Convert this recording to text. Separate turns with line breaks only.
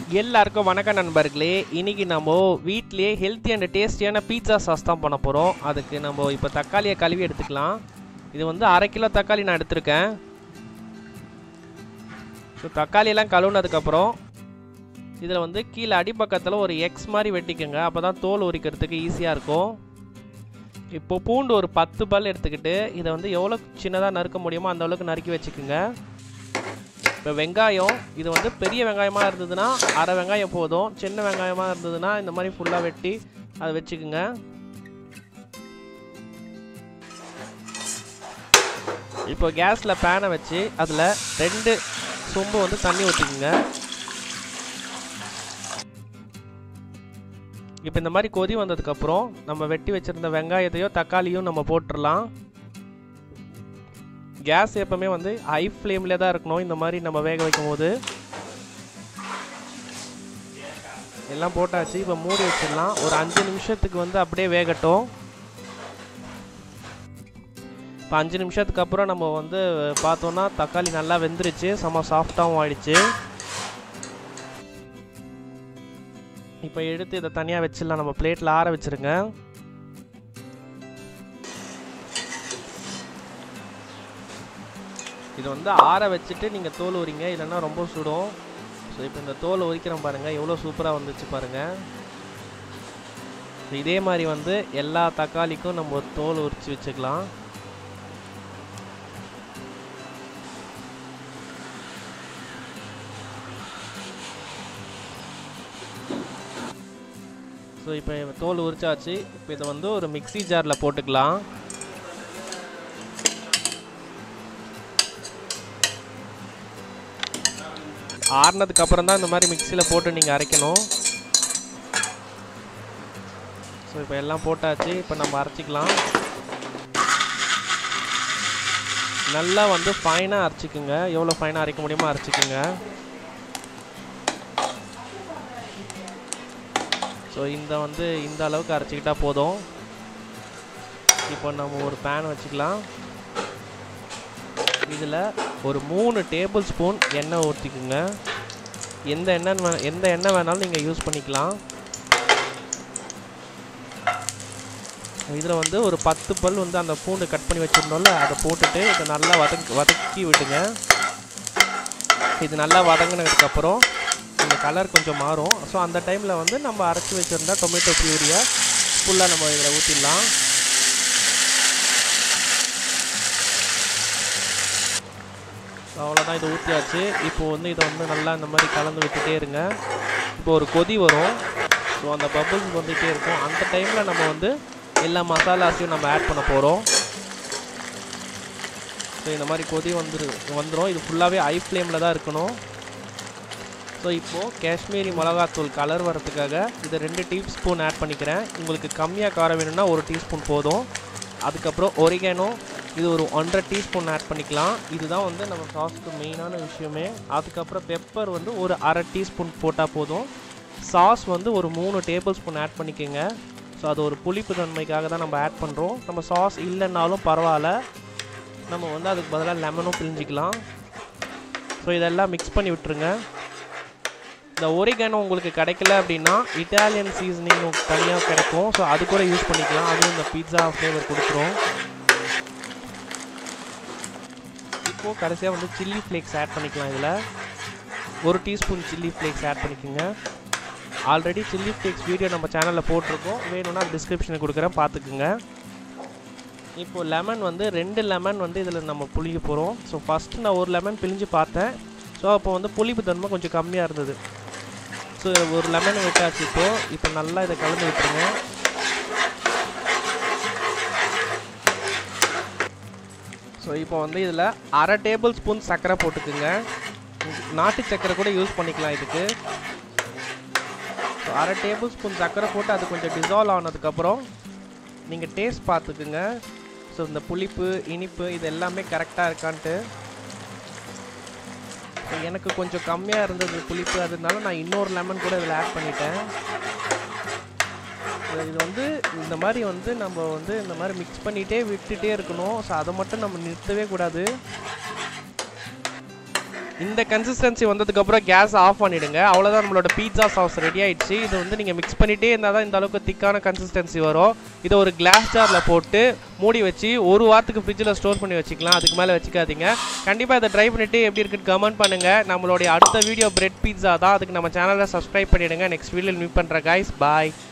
எல்லாருக்கும் வணக்கம் நண்பர்களே இன்னைக்கு நம்ம வீட்லயே ஹெல்த்தி அண்ட் டேஸ்டியான பீட்சா சாஸ் தான் பண்ண போகிறோம் அதுக்கு நம்ம இப்போ தக்காளியை கழுவி எடுத்துக்கலாம் இது வந்து அரை கிலோ தக்காளி நான் எடுத்திருக்கேன் ஸோ தக்காளியெல்லாம் கழுவுனதுக்கப்புறம் இதில் வந்து கீழே அடிப்பக்கத்தில் ஒரு எக்ஸ் மாதிரி வெட்டிக்கோங்க அப்போ தான் தோல் உரிக்கிறதுக்கு ஈஸியாக இருக்கும் இப்போ பூண்டு ஒரு பத்து பல் எடுத்துக்கிட்டு இதை வந்து எவ்வளோ சின்னதாக நறுக்க முடியுமோ அந்த அளவுக்கு நறுக்கி வச்சுக்கோங்க இப்போ வெங்காயம் இது வந்து பெரிய வெங்காயமாக இருந்ததுன்னா அரை வெங்காயம் போதும் சின்ன வெங்காயமாக இருந்ததுன்னா இந்த மாதிரி ஃபுல்லாக வெட்டி அதை வச்சுக்குங்க இப்போ கேஸில் பேனை வச்சு அதில் ரெண்டு சொம்பு வந்து தண்ணி ஊற்றிக்குங்க இப்போ இந்த மாதிரி கொதி வந்ததுக்கப்புறம் நம்ம வெட்டி வச்சுருந்த வெங்காயத்தையும் தக்காளியும் நம்ம போட்டுடலாம் கேஸ் எப்பவுமே வந்து ஹை ஃப்ளேமில் தான் இருக்கணும் இந்த மாதிரி நம்ம வேக வைக்கும் போது எல்லாம் போட்டாச்சு இப்போ மூடி வச்சிடலாம் ஒரு அஞ்சு நிமிஷத்துக்கு வந்து அப்படியே வேகட்டும் இப்போ அஞ்சு நிமிஷத்துக்கு அப்புறம் நம்ம வந்து பார்த்தோன்னா தக்காளி நல்லா வெந்துருச்சு செம்ம சாஃப்டாகவும் ஆயிடுச்சு இப்போ எடுத்து இதை தனியாக வச்சிடலாம் நம்ம பிளேட்டில் ஆற வச்சுருங்க இது வந்து ஆற வச்சுட்டு நீங்கள் தோல் உரிங்க இல்லைன்னா ரொம்ப சுடும் ஸோ இப்போ இந்த தோல் உரிக்கிறோம் பாருங்கள் எவ்வளோ சூப்பராக வந்துச்சு பாருங்கள் இதே மாதிரி வந்து எல்லா தக்காளிக்கும் நம்ம தோல் உரித்து வச்சுக்கலாம் ஸோ இப்போ தோல் உரிச்சாச்சு இப்போ இதை வந்து ஒரு மிக்ஸி ஜாரில் போட்டுக்கலாம் ஆறுனதுக்கு அப்புறம் தான் இந்த மாதிரி மிக்சியில் போட்டு நீங்கள் அரைக்கணும் ஸோ இப்போ எல்லாம் போட்டாச்சு இப்போ நம்ம அரைச்சிக்கலாம் நல்லா வந்து ஃபைனாக அரைச்சிக்குங்க எவ்வளோ ஃபைனாக அரைக்க முடியுமோ அரைச்சிக்குங்க ஸோ இந்த வந்து இந்த அளவுக்கு அரைச்சிக்கிட்டா போதும் இப்போ நம்ம ஒரு பேன் வச்சுக்கலாம் இதில் ஒரு மூணு டேபிள் ஸ்பூன் எண்ணெய் ஊற்றிக்குங்க எந்த எண்ணெய் வே எந்த எண்ணெய் வேணாலும் நீங்கள் யூஸ் பண்ணிக்கலாம் இதில் வந்து ஒரு பத்து பல் வந்து அந்த பூண்டு கட் பண்ணி வச்சுருந்தோம்ல அதை போட்டுட்டு இதை நல்லா வதக்கி வதக்கி விடுங்க இது நல்லா வதங்கினதுக்கப்புறம் இந்த கலர் கொஞ்சம் மாறும் ஸோ அந்த டைமில் வந்து நம்ம அரைச்சி வச்சுருந்தா டொமேட்டோ பியூரியை ஃபுல்லாக நம்ம இதில் ஊற்றிடலாம் அவ்வளோதான் இது ஊற்றியாச்சு இப்போ வந்து இதை வந்து நல்லா இந்த மாதிரி கலந்து விட்டுட்டே இருங்க இப்போ ஒரு கொதி வரும் ஸோ அந்த பபுள்ஸ் வந்துகிட்டே இருக்கும் அந்த டைமில் நம்ம வந்து எல்லா மசாலாஸையும் நம்ம ஆட் பண்ண போகிறோம் ஸோ இந்த மாதிரி கொதி வந்துரு வந்துடும் இது ஃபுல்லாகவே ஹை ஃப்ளேமில் தான் இருக்கணும் ஸோ இப்போது காஷ்மீரி மிளகாத்தூள் கலர் வரதுக்காக இதை ரெண்டு டீஸ்பூன் ஆட் பண்ணிக்கிறேன் உங்களுக்கு கம்மியாக காரம் வேணும்னா ஒரு டீஸ்பூன் போதும் அதுக்கப்புறம் ஒரிகேனோ இது ஒரு ஒன்றரை டீஸ்பூன் ஆட் பண்ணிக்கலாம் இதுதான் வந்து நம்ம சாஸ்க்கு மெயினான விஷயமே அதுக்கப்புறம் பெப்பர் வந்து ஒரு அரை டீஸ்பூன் போட்டால் போதும் சாஸ் வந்து ஒரு மூணு டேபிள் ஸ்பூன் ஆட் பண்ணிக்கோங்க ஸோ அது ஒரு புளிப்பு தன்மைக்காக தான் நம்ம ஆட் பண்ணுறோம் நம்ம சாஸ் இல்லைன்னாலும் பரவாயில்ல நம்ம வந்து அதுக்கு பதிலாக லெமனும் பிழிஞ்சிக்கலாம் ஸோ இதெல்லாம் மிக்ஸ் பண்ணி விட்டுருங்க இந்த ஒரிகேனோ உங்களுக்கு கிடைக்கல அப்படின்னா இட்டாலியன் சீசனிங் தனியாக கிடைக்கும் ஸோ அது கூட யூஸ் பண்ணிக்கலாம் அதுவும் இந்த பீட்சா ஃப்ளேவர் கொடுத்துரும் இப்போது கடைசியாக வந்து சில்லி ஃப்ளேக்ஸ் ஆட் பண்ணிக்கலாம் இதில் ஒரு டீஸ்பூன் சில்லி ஃப்ளேக்ஸ் ஆட் பண்ணிக்கோங்க ஆல்ரெடி சில்லி ஃப்ளேக்ஸ் வீடியோ நம்ம சேனலில் போட்டிருக்கோம் வேணும்னா டிஸ்கிரிப்ஷனில் கொடுக்குறேன் பார்த்துக்குங்க இப்போது லெமன் வந்து ரெண்டு லெமன் வந்து இதில் நம்ம புளிக்க போகிறோம் ஸோ ஃபஸ்ட்டு நான் ஒரு லெமன் பிழிஞ்சு பார்த்தேன் ஸோ அப்போ வந்து புளிப்பு தன்மை கொஞ்சம் கம்மியாக இருந்தது ஸோ ஒரு லெமன் விட்டாச்சு இப்போது இப்போ நல்லா இதை கலந்து விட்டுருங்க ஸோ இப்போ வந்து இதில் அரை டேபிள் ஸ்பூன் சர்க்கரை போட்டுக்குங்க நாட்டு சர்க்கரை கூட யூஸ் பண்ணிக்கலாம் இதுக்கு ஸோ அரை டேபிள் ஸ்பூன் சர்க்கரை போட்டு அது கொஞ்சம் டிசால்வ் ஆனதுக்கப்புறம் நீங்கள் டேஸ்ட் பார்த்துக்குங்க ஸோ இந்த புளிப்பு இனிப்பு இது எல்லாமே கரெக்டாக இருக்கான்ட்டு ஸோ எனக்கு கொஞ்சம் கம்மியாக இருந்தது புளிப்பு அதனால நான் இன்னொரு லெமன் கூட இதில் ஆட் பண்ணிட்டேன் இது வந்து இந்த மாதிரி வந்து நம்ம வந்து இந்த மாதிரி மிக்ஸ் பண்ணிகிட்டே விட்டுட்டே இருக்கணும் ஸோ அதை மட்டும் நம்ம நிறுத்தவே கூடாது இந்த கன்சிஸ்டன்சி வந்ததுக்கப்புறம் கேஸ் ஆஃப் பண்ணிடுங்க அவ்வளோதான் நம்மளோட பீட்சா சாஸ் ரெடி ஆயிடுச்சு இது வந்து நீங்கள் மிக்ஸ் பண்ணிகிட்டே இருந்தால் தான் இந்த அளவுக்கு திக்கான கன்சிஸ்டன்சி வரும் இதை ஒரு கிளாஸ் ஜாரில் போட்டு மூடி வச்சு ஒரு வாரத்துக்கு ஃப்ரிட்ஜில் ஸ்டோர் பண்ணி வச்சுக்கலாம் அதுக்கு மேலே வச்சுக்காதீங்க கண்டிப்பாக இதை ட்ரை பண்ணிவிட்டு எப்படி இருக்குன்னு கமெண்ட் பண்ணுங்கள் நம்மளுடைய அடுத்த வீடியோ பிரெட் பீட்சா தான் அதுக்கு நம்ம சேனலை சப்ஸ்கிரைப் பண்ணிவிடுங்க நெக்ஸ்ட் வீடியோவில் மீட் பண்ணுற கைஸ் பாய்